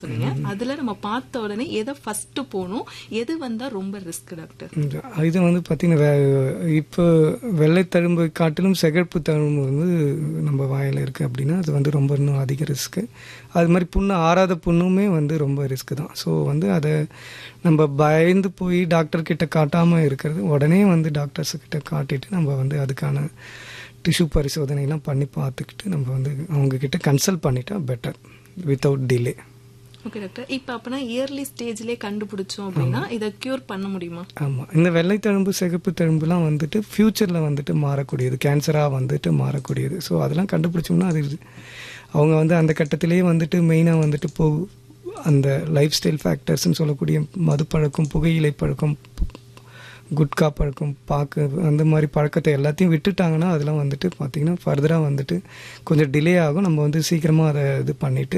சொன்னீங்க அதுல நம்ம பார்த்த உடனே எதை ஃபர்ஸ்ட் போகணும் எது வந்தா ரொம்ப ரிஸ்க் டாக்டர் இந்த- இது வந்து பார்த்தீங்கன்னா வே- இப்போ வெள்ளை தழும்பு காட்டிலும் சிகப்பு தழும்பு வந்து நம்ம வாயில் இருக்குது அப்படின்னா அது வந்து ரொம்ப இன்னும் அதிக ரிஸ்க்கு அது மாதிரி புண்ணு ஆறாத புண்ணுமே வந்து ரொம்ப ரிஸ்க்கு தான் ஸோ வந்து அதை நம்ம பயந்து போய் டாக்டர் கிட்ட காட்டாமல் இருக்கிறது உடனே வந்து டாக்டர்ஸ் கிட்ட காட்டிட்டு நம்ம வந்து அதுக்கான டிஷ்யூ பரிசோதனைலாம் பண்ணி பார்த்துக்கிட்டு நம்ம வந்து அவங்க கிட்ட கன்சல்ட் பண்ணிட்டா better without delay okay doctor இப்ப அப்பனா இயர்லி ஸ்டேஜ்லயே கண்டுபிடிச்சோம் அப்படின்னா இதை கியூர் பண்ண முடியுமா ஆமாம் இந்த வெள்ளை தழும்பு சிகப்பு தழும்புலாம் வந்துட்டு ஃப்யூச்சரில் வந்துட்டு மாறக்கூடியது கேன்சராக வந்துட்டு மாறக்கூடியது ஸோ அதெல்லாம் கண்டுபிடிச்சோம்னா அது அவங்க வந்து அந்த கட்டத்திலேயே வந்துட்டு மெயினாக வந்துட்டு போ அந்த லைஃப் ஸ்டைல் ஃபேக்டர்ஸ்னு சொல்லக்கூடிய மது பழக்கம் புகையிலை பழக்கம் குட்கா பழக்கம் பாக்கு அந்த மாதிரி பழக்கத்தை எல்லாத்தையும் விட்டுட்டாங்கன்னா அதெல்லாம் வந்துட்டு பார்த்திங்கன்னா ஃபர்தராக வந்துட்டு கொஞ்சம் டிலே ஆகும் நம்ம வந்து சீக்கிரமாக அதை இது பண்ணிவிட்டு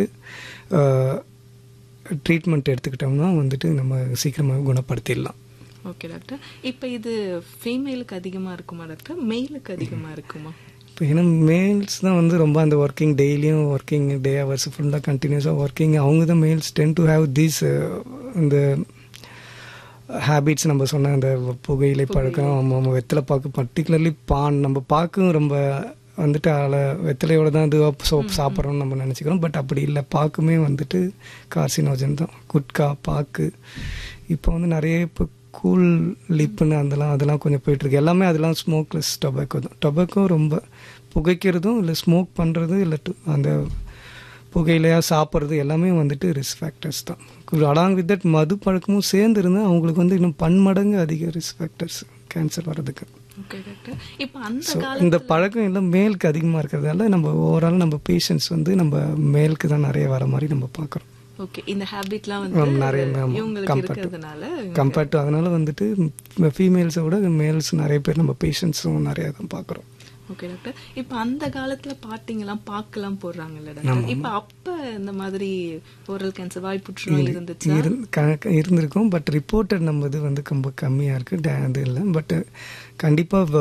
ட்ரீட்மெண்ட் எடுத்துக்கிட்டோம்னா வந்துட்டு நம்ம சீக்கிரமாக குணப்படுத்திடலாம் ஓகே டாக்டர் இப்ப இது ஃபீமேலுக்கு அதிகமா இருக்குமா டாக்டர் மெயிலுக்கு அதிகமா இருக்குமா இப்போ ஏன்னா மேல்ஸ் தான் வந்து ரொம்ப அந்த ஒர்க்கிங் டெய்லியும் ஒர்க்கிங் டே ஹவர்ஸ் ஃபுல்லாக கண்டினியூஸாக ஒர்க்கிங் அவங்க தான் males tend to have these இந்த ஹேபிட்ஸ் நம்ம சொன்ன அந்த புகையிலை பழக்கம் நம்ம நம்ம வெத்தலை பாக்கு பர்டிகுலர்லி பான் நம்ம பாக்கும் ரொம்ப வந்துட்டு அதில் வெத்தலையோட தான் இது சோப் சாப்பிட்றோம்னு நம்ம நினச்சிக்கிறோம் பட் அப்படி இல்லை பாக்குமே வந்துட்டு கார்சினோஜன் தான் குட்கா பாக்கு இப்போ வந்து நிறைய இப்போ கூல் லிப்புன்னு அதெல்லாம் அதெல்லாம் கொஞ்சம் போயிட்டுருக்கு எல்லாமே அதெல்லாம் ஸ்மோக்லெஸ் டொபாக்கோ தான் டொபாக்கோ ரொம்ப புகைக்கிறதும் இல்லை ஸ்மோக் பண்ணுறது இல்லை அந்த புகையிலையாக சாப்பிட்றது எல்லாமே வந்துட்டு ரிஸ்க் ஃபேக்டர்ஸ் தான் அலாங் வித் தட் மது பழக்கமும் சேர்ந்து இருந்தால் அவங்களுக்கு வந்து இன்னும் பன்மடங்கு அதிக ரிஸ்க் ஃபேக்டர்ஸ் கேன்சர் வர்றதுக்கு ஓகே டாக்டர் இப்ப அந்த ஸோ கால இந்த பழக்கம் எல்லாம் மேலுக்கு அதிகமாக இருக்கிறதால நம்ம ஓவரால் நம்ம பேஷண்ட்ஸ் வந்து நம்ம மேலுக்கு தான் நிறைய வர மாதிரி நம்ம பார்க்குறோம் ஓகே இந்த ஹேபிட்லாம் வந்து நிறைய இவங்களுக்கு கம்பேர்ட் இருக்கிறதுனால கம்பேர்ட் டு அதனால வந்துட்டு ஃபீமேல்ஸை விட மேல்ஸ் நிறைய பேர் நம்ம பேஷண்ட்ஸும் நிறைய தான் பார்க்குறோம் ஓகே டாக்டர் இப்ப அந்த காலத்துல பாட்டிங்கெல்லாம் பாக்கலாம் போடுறாங்கல்ல டாக்டர் இப்ப அப்ப இந்த மாதிரி ஓரல் கேன்சர் வாய் புற்றுநோய் இருந்துச்சா இரு- க- இருந்திருக்கும் பட் ரிப்போர்ட்டட் நம்ம இது வந்து ரொம்ப கம்மியாக இருக்குது டே இது இல்லை பட் கண்டிப்பாக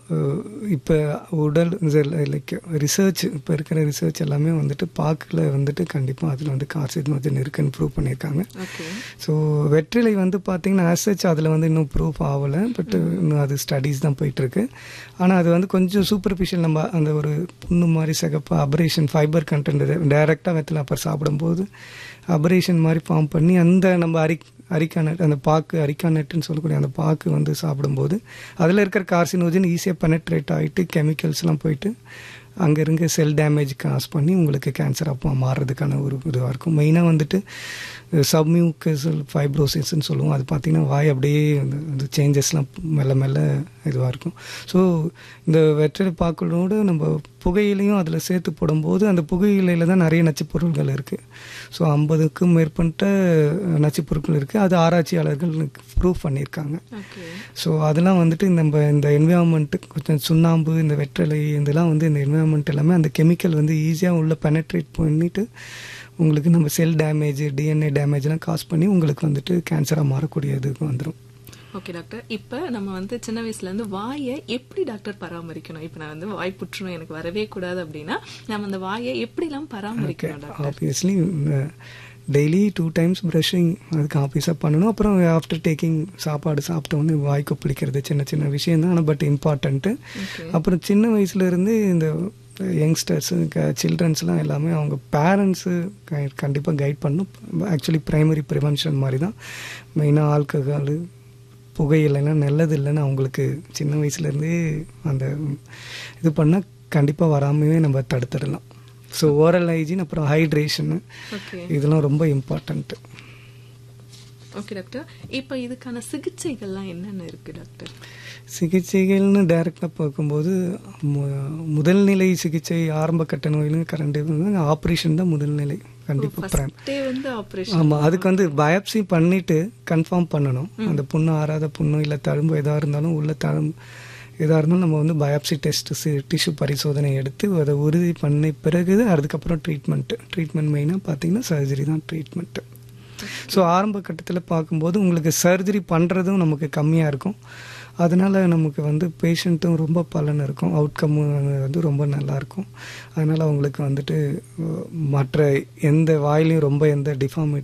இப்போ உடல் லைக் ரிசர்ச் இப்போ இருக்கிற ரிசர்ச் எல்லாமே வந்துட்டு பாக்கில் வந்துட்டு கண்டிப்பாக அதில் வந்து கார்சினோஜன் இருக்குன்னு ப்ரூவ் பண்ணியிருக்காங்க ஓகே ஸோ வெற்றிலை வந்து பார்த்தீங்கன்னா ஆசச் அதில் வந்து இன்னும் ப்ரூஃப் ஆகலை பட் இன்னும் அது ஸ்டடீஸ் தான் போயிட்டுருக்கு ஆனால் அது வந்து கொஞ்சம் சூப்பர்ஃபிஷியல் நம்ம அந்த ஒரு புண்ணு மாதிரி சிகப்பு அபரேஷன் ஃபைபர் கண்டென்ட் டைரெக்டாக வெத்தலை அப்போ சாப்பிடும்போது அபரேஷன் மாதிரி ஃபார்ம் பண்ணி அந்த நம்ம அரி அரிக்கானட் அந்த பாக்கு அரிக்கானட்டுன்னு சொல்லக்கூடிய அந்த பாக்கு வந்து சாப்பிடும்போது அதில் இருக்கிற கார்சினோஜன் ஈஸியாக பெனட்ரேட் ஆகிட்டு கெமிக்கல்ஸ்லாம் போயிட்டு அங்கே இருங்க செல் டேமேஜ் காஸ் பண்ணி உங்களுக்கு கேன்சர் அப்போ மாறுறதுக்கான ஒரு இதுவாக இருக்கும் மெயினாக வந்துட்டு சப்மியூக்கசல் ஃபைப்ரோசிஸ்ன்னு சொல்லுவோம் அது பார்த்திங்கன்னா வாய் அப்படியே அந்த அந்த சேஞ்சஸ்லாம் மெல்ல மெல்ல இதுவாக இருக்கும் ஸோ இந்த வெற்றிலை பாக்களோடு நம்ம புகையிலையும் அதில் சேர்த்து போடும்போது அந்த புகையிலையில் தான் நிறைய நச்சுப் பொருட்கள் இருக்குது ஸோ ஐம்பதுக்கும் மேற்பட்ட நச்சுப் பொருட்கள் இருக்குது அது ஆராய்ச்சியாளர்கள் ப்ரூவ் பண்ணியிருக்காங்க ஓகே ஸோ அதெல்லாம் வந்துட்டு நம்ம இந்த என்விரான்மெண்ட்டு கொஞ்சம் சுண்ணாம்பு இந்த வெற்றிலை இதெல்லாம் வந்து இந்த என்விரான்மெண்ட் எல்லாமே அந்த கெமிக்கல் வந்து ஈஸியாக உள்ள பெனட்ரேட் பண்ணிட்டு உங்களுக்கு நம்ம செல் டேமேஜ் டிஎன்ஏ டேமேஜ்லாம் காஸ் பண்ணி உங்களுக்கு வந்துட்டு கேன்சராக மாறக்கூடிய இதுக்கு வந்துடும் ஓகே டாக்டர் இப்ப நம்ம வந்து சின்ன வயசுல இருந்து வாயை எப்படி டாக்டர் பராமரிக்கணும் இப்ப நான் வந்து வாய் புற்றுநோய் எனக்கு வரவே கூடாது அப்படின்னா நம்ம அந்த வாயை எப்படி எல்லாம் பராமரிக்கணும் doctor obviously daily two times brushing அதுக்கு ஆஃபீஸாக பண்ணணும் அப்புறம் ஆஃப்டர் டேக்கிங் சாப்பாடு சாப்பிட்ட உடனே வாய்க்கு பிடிக்கிறது சின்ன சின்ன விஷயம் தான் ஆனால் பட் இம்பார்ட்டண்ட்டு அப்புறம் சின்ன வயசுலேருந்து இந்த யங்ஸ்டர்ஸு சில்ட்ரன்ஸ்லாம் எல்லாமே அவங்க பேரண்ட்ஸு கண்டிப்பாக கைட் பண்ணும் ஆக்சுவலி ப்ரைமரி ப்ரிவென்ஷன் மாதிரி தான் மெயினாக ஆல்கஹாலு புகையிலைலாம் நல்லது இல்லைன்னு அவங்களுக்கு சின்ன வயசுலேருந்தே அந்த இது பண்ணால் கண்டிப்பாக வராமவே நம்ம தடுத்துடலாம் ஸோ ஓரல் ஹைஜீன் அப்புறம் ஹைட்ரேஷனு ஓகே இதெல்லாம் ரொம்ப இம்பார்ட்டண்ட்டு ஓகே டாக்டர் இப்ப இதுக்கான சிகிச்சைகள்லாம் என்னென்ன இருக்கு டாக்டர் சிகிச்சைகள்னு டைரெக்டாக பார்க்கும்போது மு- முதல்நிலை சிகிச்சை ஆரம்ப கட்ட நோயிலும் கரண்ட் ஆப்ரேஷன் தான் முதல்நிலை கண்டிப்பாக பிரைம் ஃபர்ஸ்டே வந்து ஆபரேஷன் ஆமாம் அதுக்கு வந்து பயாப்சி பண்ணிட்டு கன்ஃபார்ம் பண்ணணும் அந்த புண்ணு ஆறாத புண்ணு இல்லை தழும்பு எதாக இருந்தாலும் உள்ள தழும்பு எதாக இருந்தாலும் நம்ம வந்து பயாப்சி டெஸ்ட் டிஷ்யூ பரிசோதனை எடுத்து அதை உறுதி பண்ண பிறகு அதுக்கப்புறம் ட்ரீட்மெண்ட்டு ட்ரீட்மெண்ட் மெயினாக பார்த்தீங்கன்னா சர்ஜரி தான் ட்ரீட்மெண்ட்டு ஸோ ஆரம்ப கட்டத்தில் பார்க்கும்போது உங்களுக்கு சர்ஜரி பண்ணுறதும் நமக்கு கம்மியாக இருக்கும் அதனால நமக்கு வந்து பேஷண்ட்டும் ரொம்ப பலன் இருக்கும் அவுட்கம் வந்து ரொம்ப நல்லா இருக்கும் அதனால அவங்களுக்கு வந்துட்டு அஹ், மற்ற எந்த வாயிலையும் ரொம்ப எந்த டிஃபார்மிட்டி